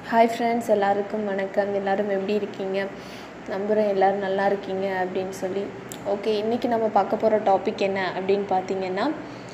hi friends எல்லாருக்கும் வணக்கம் எல்லோரும் எப்படி இருக்கீங்க நம்புகிறேன் எல்லோரும் நல்லா இருக்கீங்க அப்படின்னு சொல்லி ஓகே இன்றைக்கி நம்ம பார்க்க போகிற டாபிக் என்ன அப்படின்னு பார்த்தீங்கன்னா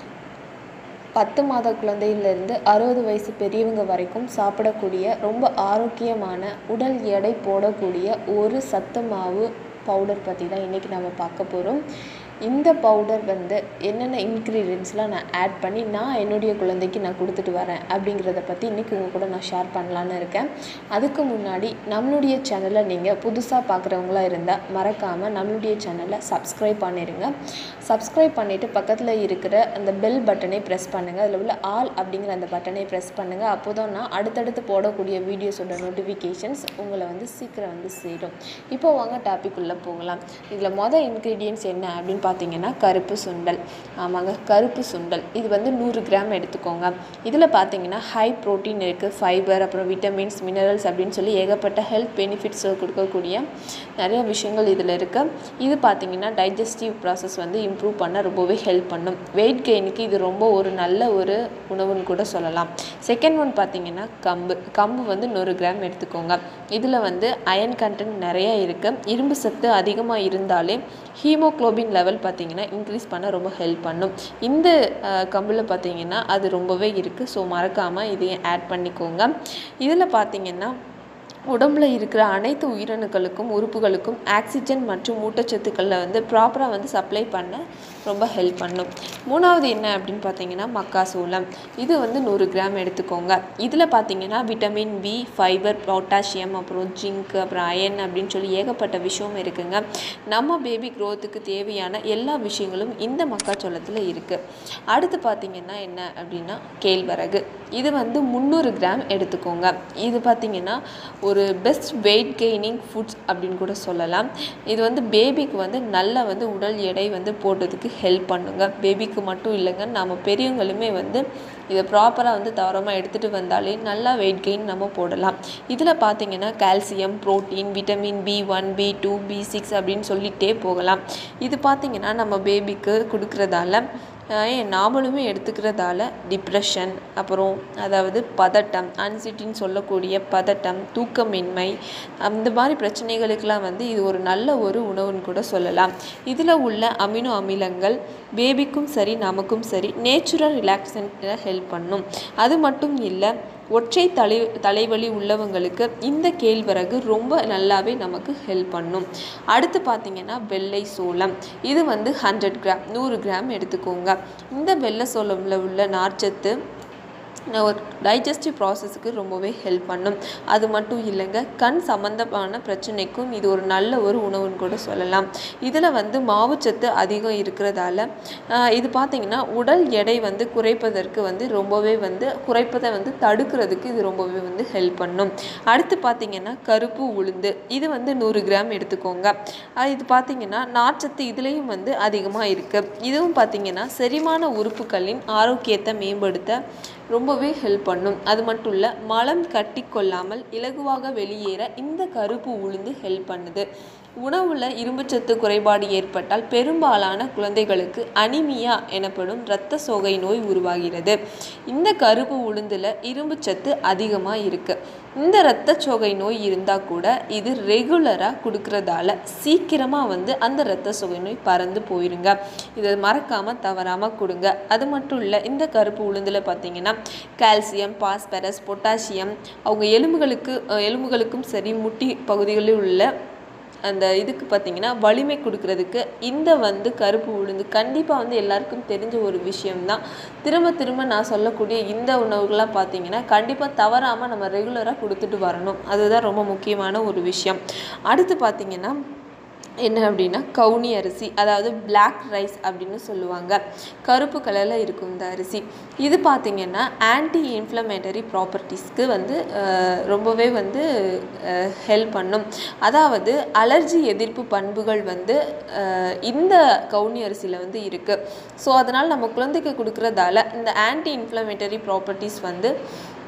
பத்து மாத குழந்தையிலேருந்து அறுபது வயசு பெரியவங்க வரைக்கும் சாப்பிடக்கூடிய ரொம்ப ஆரோக்கியமான உடல் எடை போடக்கூடிய ஒரு சத்து மாவு பவுடர் பற்றி தான் இன்றைக்கி நம்ம பார்க்க போகிறோம் இந்த பவுடர் வந்து என்னென்ன இன்க்ரீடியன்ஸ்லாம் நான் ஆட் பண்ணி நான் என்னுடைய குழந்தைக்கு நான் கொடுத்துட்டு வரேன் அப்படிங்கிறத பற்றி இன்றைக்கி உங்கள் கூட நான் ஷேர் பண்ணலான்னு இருக்கேன் அதுக்கு முன்னாடி நம்மளுடைய சேனலை நீங்கள் புதுசாக பார்க்குறவங்களா இருந்தால் மறக்காமல் நம்மளுடைய சேனலை சப்ஸ்கிரைப் பண்ணிடுங்க சப்ஸ்கிரைப் பண்ணிவிட்டு பக்கத்தில் இருக்கிற அந்த பெல் பட்டனை ப்ரெஸ் பண்ணுங்கள் அதில் உள்ள ஆல் அப்படிங்கிற அந்த பட்டனை ப்ரெஸ் பண்ணுங்கள் அப்போ தான் நான் அடுத்தடுத்து போடக்கூடிய வீடியோஸோட நோட்டிஃபிகேஷன்ஸ் உங்களை வந்து சீக்கிரம் வந்து சேரும் இப்போ வாங்க டாபிக் உள்ளே போகலாம் இதில் மொதல் இன்க்ரீடியன்ஸ் என்ன அப்படின்னு பார்த்தீங்கன்னா கருப்பு சுண்டல் ஆமாங்க கருப்பு சுண்டல் இது வந்து நூறு கிராம் எடுத்துக்கோங்க இதில் பார்த்தீங்கன்னா ஹை ப்ரோட்டீன் இருக்குது ஃபைபர் அப்புறம் விட்டமின்ஸ் மினரல்ஸ் அப்படின்னு சொல்லி ஏகப்பட்ட ஹெல்த் பெனிஃபிட்ஸ் கொடுக்கக்கூடிய நிறைய விஷயங்கள் இதில் இருக்குது இது பார்த்தீங்கன்னா டைஜஸ்டிவ் ப்ராசஸ் வந்து இம்ப்ரூவ் பண்ண ரொம்பவே ஹெல்ப் பண்ணும் வெயிட் கெயினுக்கு இது ரொம்ப ஒரு நல்ல ஒரு உணவுன்னு கூட சொல்லலாம் செகண்ட் ஒன் பார்த்தீங்கன்னா கம்பு கம்பு வந்து நூறு கிராம் எடுத்துக்கோங்க இதில் வந்து அயன் கண்டென்ட் நிறைய இருக்குது இரும்பு சத்து அதிகமாக இருந்தாலே ஹீமோக்ளோபின் லெவல் பார்த்தீங்கன்னா இன்க்ரீஸ் பண்ண ரொம்ப ஹெல்ப் பண்ணும் இந்த கம்பில் பார்த்தீங்கன்னா அது ரொம்பவே இருக்குது ஸோ மறக்காமல் இதையும் ஆட் பண்ணிக்கோங்க இதில் பார்த்தீங்கன்னா உடம்புல இருக்கிற அனைத்து உயிரணுக்களுக்கும் உறுப்புகளுக்கும் ஆக்சிஜன் மற்றும் ஊட்டச்சத்துக்களை வந்து ப்ராப்பராக வந்து சப்ளை பண்ண ரொம்ப ஹெல்ப் பண்ணும் மூணாவது என்ன அப்படின்னு பார்த்தீங்கன்னா மக்காசோளம் இது வந்து நூறு கிராம் எடுத்துக்கோங்க இதில் பார்த்தீங்கன்னா விட்டமின் பி ஃபைபர் பொட்டாசியம் அப்புறம் ஜிங்க் அப்புறம் அயன் அப்படின்னு சொல்லி ஏகப்பட்ட விஷயம் இருக்குங்க நம்ம பேபி க்ரோத்துக்கு தேவையான எல்லா விஷயங்களும் இந்த மக்காச்சோளத்தில் இருக்குது அடுத்து பார்த்தீங்கன்னா என்ன அப்படின்னா கேழ்வரகு இது வந்து முந்நூறு கிராம் எடுத்துக்கோங்க இது பார்த்தீங்கன்னா ஒரு பெஸ்ட் வெயிட் கெய்னிங் ஃபுட்ஸ் அப்படின்னு கூட சொல்லலாம் இது வந்து பேபிக்கு வந்து நல்ல வந்து உடல் எடை வந்து போடுறதுக்கு ஹெல்ப் பண்ணுங்க பேபிக்கு மட்டும் இல்லைங்க நம்ம பெரியவங்களுமே வந்து இதை ப்ராப்பராக வந்து தவறமாக எடுத்துகிட்டு வந்தாலே நல்லா வெயிட் கெயின் நம்ம போடலாம் இதில் பார்த்தீங்கன்னா calcium protein vitamin B one B two B six அப்படின்னு சொல்லிகிட்டே போகலாம் இது பார்த்திங்கன்னா நம்ம பேபிக்கு கொடுக்குறதால நாமளுமே எடுத்துக்கிறதால டிப்ரெஷன் அப்புறம் அதாவது பதட்டம் அன்சிட்டின்னு சொல்லக்கூடிய பதட்டம் தூக்கமின்மை அந்த மாதிரி பிரச்சனைகளுக்கெல்லாம் வந்து இது ஒரு நல்ல ஒரு உணவுன்னு கூட சொல்லலாம் இதில் உள்ள அமினோ அமிலங்கள் பேபிக்கும் சரி நமக்கும் சரி நேச்சுரல் ரிலாக்ஸன்ல ஹெல்ப் பண்ணும் அது மட்டும் இல்லை ஒற்றை தலை தலைவலி உள்ளவங்களுக்கு இந்த கேழ்வரகு ரொம்ப நல்லாவே நமக்கு ஹெல்ப் பண்ணும் அடுத்து பார்த்திங்கன்னா வெள்ளை சோளம் இது வந்து ஹண்ட்ரட் கிராம் நூறு கிராம் எடுத்துக்கோங்க இந்த வெள்ளை சோளமில் உள்ள நார்ச்சத்து ஒரு டைஜஸ்டிவ் ப்ராசஸுக்கு ரொம்பவே ஹெல்ப் பண்ணும் அது மட்டும் இல்லைங்க கண் சம்மந்தமான பிரச்சனைக்கும் இது ஒரு நல்ல ஒரு உணவுன்னு கூட சொல்லலாம் இதில் வந்து மாவுச்சத்து அதிகம் இருக்கிறதால இது பார்த்திங்கன்னா உடல் எடை வந்து குறைப்பதற்கு வந்து ரொம்பவே வந்து குறைப்பதை வந்து தடுக்கிறதுக்கு இது ரொம்பவே வந்து ஹெல்ப் பண்ணும் அடுத்து பார்த்திங்கன்னா கருப்பு உளுந்து இது வந்து நூறு கிராம் எடுத்துக்கோங்க இது பார்த்திங்கன்னா நார்ச்சத்து இதுலேயும் வந்து அதிகமாக இருக்குது இதுவும் பார்த்திங்கன்னா செரிமான உறுப்புகளின் ஆரோக்கியத்தை மேம்படுத்த ரொம்பவே ஹெல்ப் பண்ணும் அது மட்டும் இல்லை மலம் கட்டி கொள்ளாமல் இலகுவாக வெளியேற இந்த கருப்பு உளுந்து ஹெல்ப் பண்ணுது உணவில் இரும்புச்சத்து குறைபாடு ஏற்பட்டால் பெரும்பாலான குழந்தைகளுக்கு அனிமியா எனப்படும் இரத்த சோகை நோய் உருவாகிறது இந்த கருப்பு உளுந்தில் இரும்புச்சத்து அதிகமாக இருக்குது இந்த இரத்த சோகை நோய் இருந்தால் கூட இது ரெகுலராக கொடுக்கறதால சீக்கிரமாக வந்து அந்த இரத்த சோகை நோய் பறந்து போயிருங்க இதை மறக்காமல் தவறாமல் கொடுங்க அது மட்டும் இல்லை இந்த கருப்பு உளுந்தில் பார்த்தீங்கன்னா கால்சியம் பாஸ்பரஸ் பொட்டாசியம் அவங்க எலும்புகளுக்கு எலும்புகளுக்கும் சரி முட்டி பகுதிகளில் உள்ள அந்த இதுக்கு பார்த்திங்கன்னா வலிமை கொடுக்கறதுக்கு இந்த வந்து கருப்பு உளுந்து கண்டிப்பாக வந்து எல்லாருக்கும் தெரிஞ்ச ஒரு விஷயம்தான் திரும்ப திரும்ப நான் சொல்லக்கூடிய இந்த உணவுகள்லாம் பார்த்திங்கன்னா கண்டிப்பாக தவறாமல் நம்ம ரெகுலராக கொடுத்துட்டு வரணும் அதுதான் ரொம்ப முக்கியமான ஒரு விஷயம் அடுத்து பார்த்திங்கன்னா என்ன அப்படின்னா கவுனி அரிசி அதாவது பிளாக் ரைஸ் அப்படின்னு சொல்லுவாங்க கருப்பு கலரில் இருக்கும் இந்த அரிசி இது பார்த்திங்கன்னா ஆன்டி இன்ஃப்ளமேட்டரி ப்ராப்பர்ட்டிஸ்க்கு வந்து ரொம்பவே வந்து ஹெல்ப் பண்ணும் அதாவது அலர்ஜி எதிர்ப்பு பண்புகள் வந்து இந்த கவுனி அரிசியில் வந்து இருக்குது ஸோ அதனால் நம்ம குழந்தைக்கு கொடுக்குறதால இந்த ஆன்டி இன்ஃப்ளமேட்டரி ப்ராப்பர்ட்டிஸ் வந்து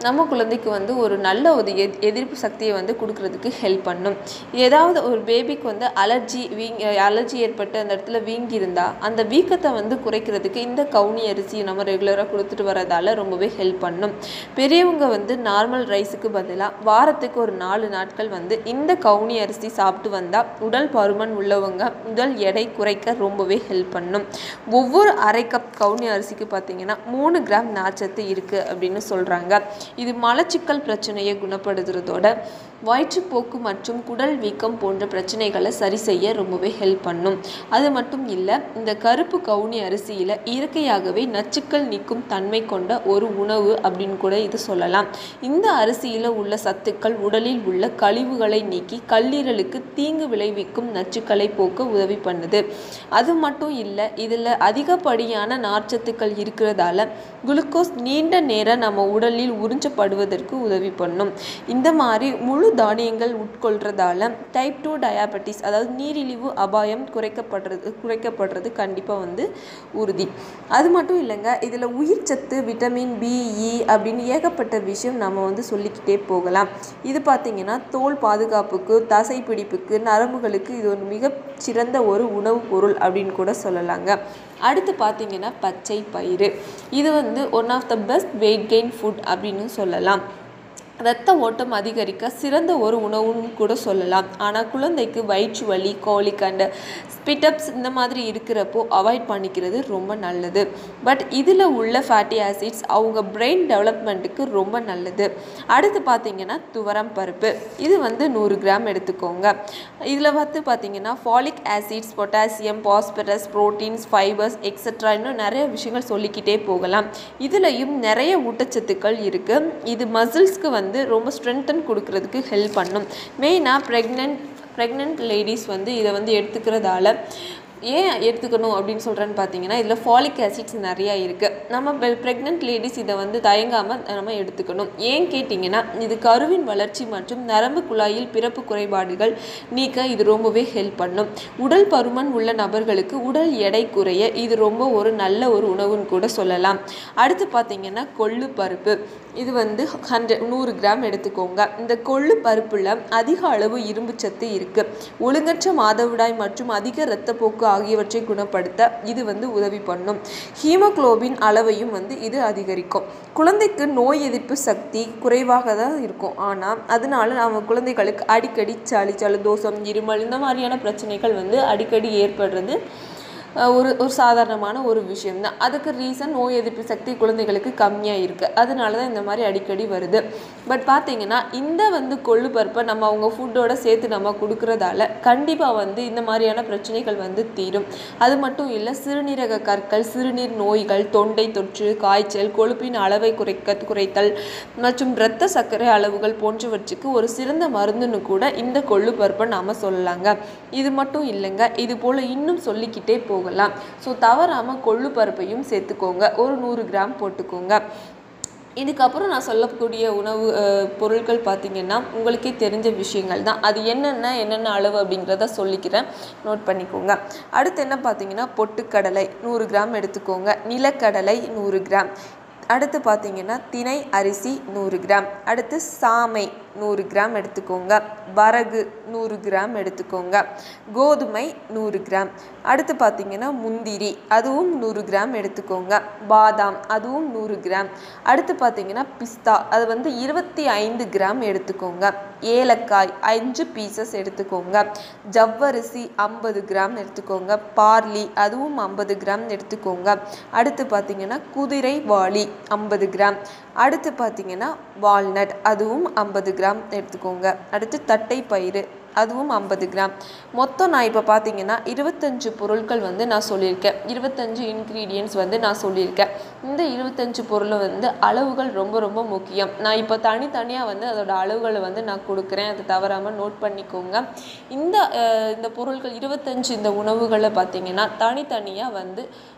நம்ம குழந்தைக்கு வந்து ஒரு நல்ல ஒரு எத் எதிர்ப்பு சக்தியை வந்து கொடுக்கறதுக்கு ஹெல்ப் பண்ணும் ஏதாவது ஒரு பேபிக்கு வந்து அலர்ஜி வீங் அலர்ஜி ஏற்பட்டு அந்த இடத்துல வீங்கி இருந்தால் அந்த வீக்கத்தை வந்து குறைக்கிறதுக்கு இந்த கவுனி அரிசி நம்ம ரெகுலராக கொடுத்துட்டு வரதால ரொம்பவே ஹெல்ப் பண்ணும் பெரியவங்க வந்து நார்மல் ரைஸுக்கு பதிலாக வாரத்துக்கு ஒரு நாலு நாட்கள் வந்து இந்த கவுனி அரிசி சாப்பிட்டு வந்தால் உடல் பருமன் உள்ளவங்க உடல் எடை குறைக்க ரொம்பவே ஹெல்ப் பண்ணும் ஒவ்வொரு அரை கப் கவுனி அரிசிக்கு பார்த்தீங்கன்னா மூணு கிராம் நார்ச்சத்து இருக்குது அப்படின்னு சொல்கிறாங்க இது மலச்சிக்கல் பிரச்சனையை குணப்படுத்துறதோட வயிற்றுப்போக்கு மற்றும் குடல் வீக்கம் போன்ற பிரச்சனைகளை சரி செய்ய ரொம்பவே ஹெல்ப் பண்ணும் அது மட்டும் இல்லை இந்த கருப்பு கவுனி அரிசியில் இயற்கையாகவே நச்சுக்கள் நீக்கும் தன்மை கொண்ட ஒரு உணவு அப்படின்னு கூட இது சொல்லலாம் இந்த அரிசியில் உள்ள சத்துக்கள் உடலில் உள்ள கழிவுகளை நீக்கி கல்லீரலுக்கு தீங்கு விளைவிக்கும் நச்சுக்களை போக்க உதவி பண்ணுது அது மட்டும் இல்லை இதில் அதிகப்படியான நார்ச்சத்துக்கள் இருக்கிறதால குளுக்கோஸ் நீண்ட நேரம் நம்ம உடலில் உறிஞ்சப்படுவதற்கு உதவி பண்ணும் இந்த மாதிரி முழு தானியங்கள் உட்கொள்றதால டைப் டூ டயாபெட்டிஸ் அதாவது நீரிழிவு அபாயம் குறைக்கப்படுறது குறைக்கப்படுறது கண்டிப்பாக வந்து உறுதி அது மட்டும் இல்லைங்க இதில் உயிர் சத்து விட்டமின் பி இ அப்படின்னு ஏகப்பட்ட விஷயம் நம்ம வந்து சொல்லிக்கிட்டே போகலாம் இது பார்த்திங்கன்னா தோல் பாதுகாப்புக்கு தசை பிடிப்புக்கு நரம்புகளுக்கு இது ஒரு மிக சிறந்த ஒரு உணவுப் பொருள் அப்படின்னு கூட சொல்லலாங்க அடுத்து பார்த்தீங்கன்னா பச்சை பயிறு இது வந்து one of the best weight gain food அப்படின்னு சொல்லலாம் இரத்த ஓட்டம் அதிகரிக்க சிறந்த ஒரு உணவுன்னு கூட சொல்லலாம் ஆனால் குழந்தைக்கு வயிற்று வலி கோலிக் அண்ட் ஸ்பிட்டப்ஸ் இந்த மாதிரி இருக்கிறப்போ அவாய்ட் பண்ணிக்கிறது ரொம்ப நல்லது பட் இதில் உள்ள ஃபேட்டி ஆசிட்ஸ் அவங்க பிரெயின் டெவலப்மெண்ட்டுக்கு ரொம்ப நல்லது அடுத்து பார்த்தீங்கன்னா துவரம் பருப்பு இது வந்து நூறு கிராம் எடுத்துக்கோங்க இதில் வந்து பார்த்தீங்கன்னா folic acids potassium phosphorus proteins fibres extra இன்னும் நிறைய விஷயங்கள் சொல்லிக்கிட்டே போகலாம் இதுலேயும் நிறைய ஊட்டச்சத்துக்கள் இருக்குது இது மசில்ஸ்க்கு வந்து ரொம்ப ஸ்ட்ரென்தன் கொடுக்கறதுக்கு ஹெல்ப் பண்ணும் மெயினாக ப்ரெக்னென்ட் ப்ரெக்னென்ட் லேடிஸ் வந்து இதை வந்து எடுத்துக்கிறதால ஏன் எடுத்துக்கணும் அப்படின்னு சொல்கிறேன்னு பார்த்தீங்கன்னா இதில் ஃபாலிக் ஆசிட்ஸ் நிறையா இருக்குது நம்ம ப்ரெக்னென்ட் லேடிஸ் இதை வந்து தயங்காமல் நம்ம எடுத்துக்கணும் ஏன் கேட்டிங்கன்னா இது கருவின் வளர்ச்சி மற்றும் நரம்பு குழாயில் பிறப்பு குறைபாடுகள் நீக்க இது ரொம்பவே ஹெல்ப் பண்ணும் உடல் பருமன் உள்ள நபர்களுக்கு உடல் எடை குறைய இது ரொம்ப ஒரு நல்ல ஒரு உணவுன்னு கூட சொல்லலாம் அடுத்து பார்த்தீங்கன்னா கொள்ளு பருப்பு இது வந்து ஹண்ட்ரட் நூறு கிராம் எடுத்துக்கோங்க இந்த கொள்ளு பருப்பில் அதிக அளவு இரும்பு சத்து இருக்குது ஒழுங்கற்ற மாதவிடாய் மற்றும் அதிக இரத்தப்போக்கு ஆகியவற்றை குணப்படுத்த இது வந்து உதவி பண்ணும் ஹீமோகுளோபின் அளவையும் வந்து இது அதிகரிக்கும் குழந்தைக்கு நோய் எதிர்ப்பு சக்தி குறைவாக தான் இருக்கும் ஆனால் அதனால நம்ம குழந்தைகளுக்கு அடிக்கடி சளி ஜலதோஷம் இருமல் இந்த மாதிரியான பிரச்சனைகள் வந்து அடிக்கடி ஏற்படுறது அஹ் ஒரு ஒரு சாதாரணமான ஒரு விஷயம்தான் அதுக்கு ரீசன் நோய் எதிர்ப்பு சக்தி குழந்தைகளுக்கு கம்மியாக இருக்குது அதனால தான் இந்த மாதிரி அடிக்கடி வருது பட் பார்த்தீங்கன்னா இந்த வந்து கொள்ளு பருப்பை நம்ம அவங்க ஃபுட்டோட சேர்த்து நம்ம கொடுக்குறதால கண்டிப்பாக வந்து இந்த மாதிரியான பிரச்சனைகள் வந்து தீரும் அது மட்டும் இல்லை சிறுநீரக கற்கள் சிறுநீர் நோய்கள் தொண்டை தொற்று காய்ச்சல் கொழுப்பின் அளவை குறைக்க குறைத்தல் மற்றும் இரத்த சர்க்கரை அளவுகள் போன்றவற்றுக்கு ஒரு சிறந்த மருந்துன்னு கூட இந்த கொள்ளு பருப்பை நாம் சொல்லலாங்க இது மட்டும் இல்லைங்க இது போல் இன்னும் சொல்லிக்கிட்டே போகலாம் ஸோ தவறாமல் கொள்ளு பருப்பையும் சேர்த்துக்கோங்க ஒரு நூறு கிராம் போட்டுக்கோங்க இதுக்கப்புறம் நான் சொல்லக்கூடிய உணவு அஹ், பொருட்கள் பார்த்திங்கன்னா உங்களுக்கே தெரிஞ்ச விஷயங்கள் தான் அது என்னென்ன என்னென்ன அளவு அப்படிங்கிறத சொல்லிக்கிறேன் நோட் பண்ணிக்கோங்க அடுத்து என்ன பார்த்தீங்கன்னா பொட்டுக்கடலை நூறு கிராம் எடுத்துக்கோங்க நிலக்கடலை நூறு கிராம் அடுத்து பார்த்தீங்கன்னா திணை அரிசி நூறு கிராம் அடுத்து சாமை நூறு கிராம் எடுத்துக்கோங்க வரகு நூறு கிராம் எடுத்துக்கோங்க கோதுமை நூறு கிராம் அடுத்து பார்த்தீங்கன்னா முந்திரி அதுவும் நூறு கிராம் எடுத்துக்கோங்க பாதாம் அதுவும் நூறு கிராம் அடுத்து பார்த்தீங்கன்னா பிஸ்தா அது வந்து இருபத்தி ஐந்து கிராம் எடுத்துக்கோங்க ஏலக்காய் அஞ்சு பீசஸ் எடுத்துக்கோங்க ஜவ்வரிசி ஐம்பது கிராம் எடுத்துக்கோங்க பார்லி அதுவும் ஐம்பது கிராம் எடுத்துக்கோங்க அடுத்து பார்த்தீங்கன்னா குதிரை வாளி ஐம்பது கிராம் அடுத்து பார்த்தீங்கன்னா வால்நட் அதுவும் ஐம்பது கிராம் எடுத்துக்கோங்க அடுத்து தட்டை பயிறு அதுவும் ஐம்பது கிராம் மொத்தம் நான் இப்போ பார்த்தீங்கன்னா இருபத்தஞ்சு பொருட்கள் வந்து நான் சொல்லியிருக்கேன் இருபத்தஞ்சு இன்க்ரீடியன்ட்ஸ் வந்து நான் சொல்லியிருக்கேன் இந்த இருபத்தஞ்சு பொருளை வந்து அளவுகள் ரொம்ப ரொம்ப முக்கியம் நான் இப்போ தனித்தனியாக வந்து அதோட அளவுகளை வந்து நான் கொடுக்குறேன் அதை தவறாமல் நோட் பண்ணிக்கோங்க இந்த அஹ், இந்த பொருட்கள் இருபத்தஞ்சு இந்த உணவுகளை பார்த்தீங்கன்னா தனித்தனியாக வந்து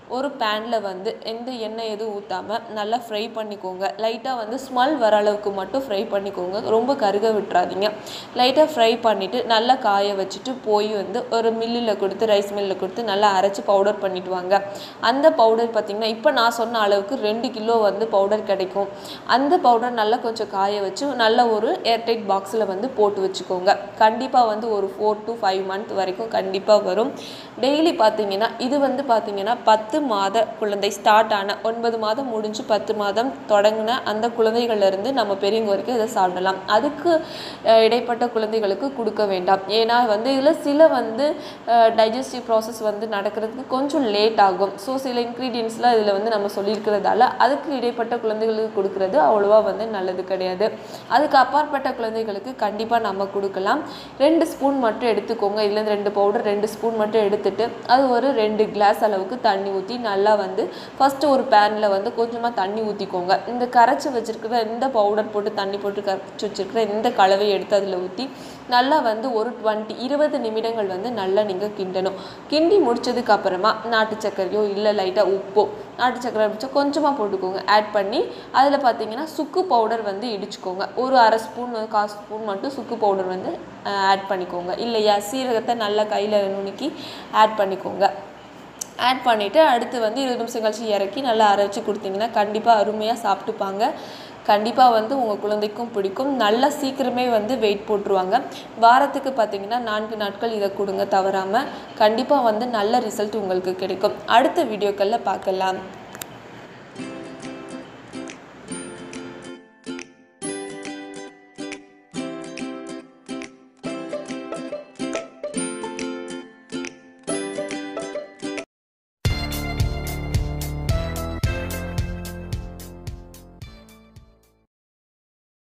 ஒரு பேனில் வந்து எந்த எண்ணெய் எதுவும் ஊற்றாமல் நல்லா ஃப்ரை பண்ணிக்கோங்க லைட்டாக வந்து ஸ்மெல் வர அளவுக்கு மட்டும் ஃப்ரை பண்ணிக்கோங்க ரொம்ப கருக விட்டுறாதீங்க லைட்டாக ஃப்ரை பண்ணிவிட்டு நல்லா காய வச்சுட்டு போய் வந்து ஒரு மில்லில் கொடுத்து ரைஸ் மில்லில் கொடுத்து நல்லா அரைச்சி பவுடர் பண்ணிட்டு வாங்க அந்த பவுடர் பார்த்திங்கன்னா இப்போ நான் சொன்ன அளவுக்கு ரெண்டு கிலோ வந்து பவுடர் கிடைக்கும் அந்த பவுடர் நல்லா கொஞ்சம் காய வச்சு நல்ல ஒரு ஏர்டைட் பாக்ஸில் வந்து போட்டு வச்சுக்கோங்க கண்டிப்பாக வந்து ஒரு ஃபோர் டு ஃபைவ் மந்த் வரைக்கும் கண்டிப்பாக வரும் டெய்லி பார்த்தீங்கன்னா இது வந்து பார்த்தீங்கன்னா பத்து மாத குழந்தை ஸ்டார்ட் ஆன ஒன்பது மாதம் முடிஞ்சு பத்து மாதம் தொடங்கின அந்த குழந்தைகள்லேருந்து நம்ம பெரியவங்க வரைக்கும் இதை சாப்பிடலாம் அதுக்கு அஹ், இடைப்பட்ட குழந்தைகளுக்கு கொடுக்க வேண்டாம் ஏன்னா வந்து இதில் சில வந்து டைஜஸ்டிவ் ப்ராசஸ் வந்து நடக்கிறதுக்கு கொஞ்சம் லேட் ஆகும் ஸோ சில இன்க்ரீடியன்ஸ்லாம் இதில் வந்து நம்ம சொல்லியிருக்கிறதால அதுக்கு இடைப்பட்ட குழந்தைகளுக்கு கொடுக்கறது அவ்வளோவா வந்து நல்லது கிடையாது அதுக்கு அப்பாற்பட்ட குழந்தைகளுக்கு கண்டிப்பாக நம்ம கொடுக்கலாம் ரெண்டு ஸ்பூன் மட்டும் எடுத்துக்கோங்க இதுலேருந்து ரெண்டு பவுடர் ரெண்டு ஸ்பூன் மட்டும் எடுத்துட்டு அது ஒரு ரெண்டு கிளாஸ் அளவுக்கு தண்ணி ஊற்றி நல்லா வந்து ஃபஸ்ட்டு ஒரு பேனில் வந்து கொஞ்சமாக தண்ணி ஊற்றிக்கோங்க இந்த கரைச்சி வச்சிருக்கிற இந்த பவுடர் போட்டு தண்ணி போட்டு கரைச்சி வச்சிருக்கிற இந்த கலவையை எடுத்து அதில் ஊற்றி நல்லா வந்து ஒரு டுவெண்ட்டி இருபது நிமிடங்கள் வந்து நல்லா நீங்கள் கிண்டணும் கிண்டி முடிச்சதுக்கு அப்புறமா நாட்டு சர்க்கரையோ இல்லை லைட்டாக உப்போ நாட்டு சர்க்கரை வச்சு கொஞ்சமாக போட்டுக்கோங்க ஆட் பண்ணி அதில் பார்த்தீங்கன்னா சுக்கு பவுடர் வந்து இடிச்சுக்கோங்க ஒரு அரை ஸ்பூன் கால் ஸ்பூன் மட்டும் சுக்கு பவுடர் வந்து ஆட் பண்ணிக்கோங்க இல்லையா சீரகத்தை நல்லா கையில் நுணுக்கி ஆட் பண்ணிக்கோங்க ஆட் பண்ணிவிட்டு அடுத்து வந்து இருபது நிமிஷம் கழிச்சு இறக்கி நல்லா அரைச்சி கொடுத்தீங்கன்னா கண்டிப்பாக அருமையாக சாப்பிட்டுப்பாங்க கண்டிப்பாக வந்து உங்கள் குழந்தைக்கும் பிடிக்கும் நல்லா சீக்கிரமே வந்து வெயிட் போட்டுருவாங்க வாரத்துக்கு பார்த்தீங்கன்னா நான்கு நாட்கள் இதை கொடுங்க தவறாமல் கண்டிப்பாக வந்து நல்ல ரிசல்ட் உங்களுக்கு கிடைக்கும் அடுத்த வீடியோக்களில் பார்க்கலாம்